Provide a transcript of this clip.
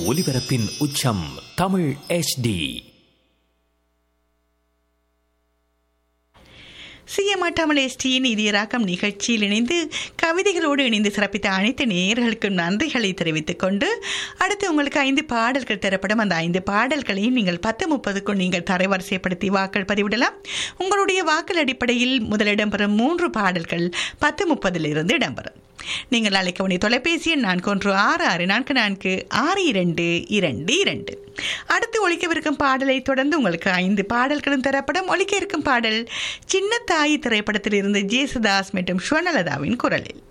ஒலிபரப்பின் உச்சம் தமிழ் HD சிஎம்ஆ தமிழ் எஸ்டியின் இதயராக்கம் நிகழ்ச்சியில் இணைந்து கவிதைகளோடு இணைந்து சிறப்பித்த அனைத்து நேயர்களுக்கும் நன்றிகளை தெரிவித்துக் கொண்டு அடுத்து உங்களுக்கு ஐந்து பாடல்கள் தரப்படும் அந்த ஐந்து பாடல்களையும் நீங்கள் பத்து முப்பதுக்கும் நீங்கள் தரவரிசைப்படுத்தி வாக்கள் பதிவிடலாம் உங்களுடைய வாக்கள் அடிப்படையில் முதலிடம் பெறும் மூன்று பாடல்கள் பத்து முப்பதிலிருந்து இடம்பெறும் நீங்கள் அழைக்க வேண்டிய தொலைபேசி எண் நான்கு ஒன்று ஆறு ஆறு நான்கு நான்கு ஆறு இரண்டு இரண்டு இரண்டு அடுத்து ஒழிக்கவிருக்கும் பாடலை தொடர்ந்து உங்களுக்கு ஐந்து பாடல்களும் தரப்படும் ஒழிக்க இருக்கும் பாடல் சின்ன தாய் திரைப்படத்தில் இருந்து ஜேசுதாஸ் மற்றும் ஸ்வர்ணலதாவின் குரலில்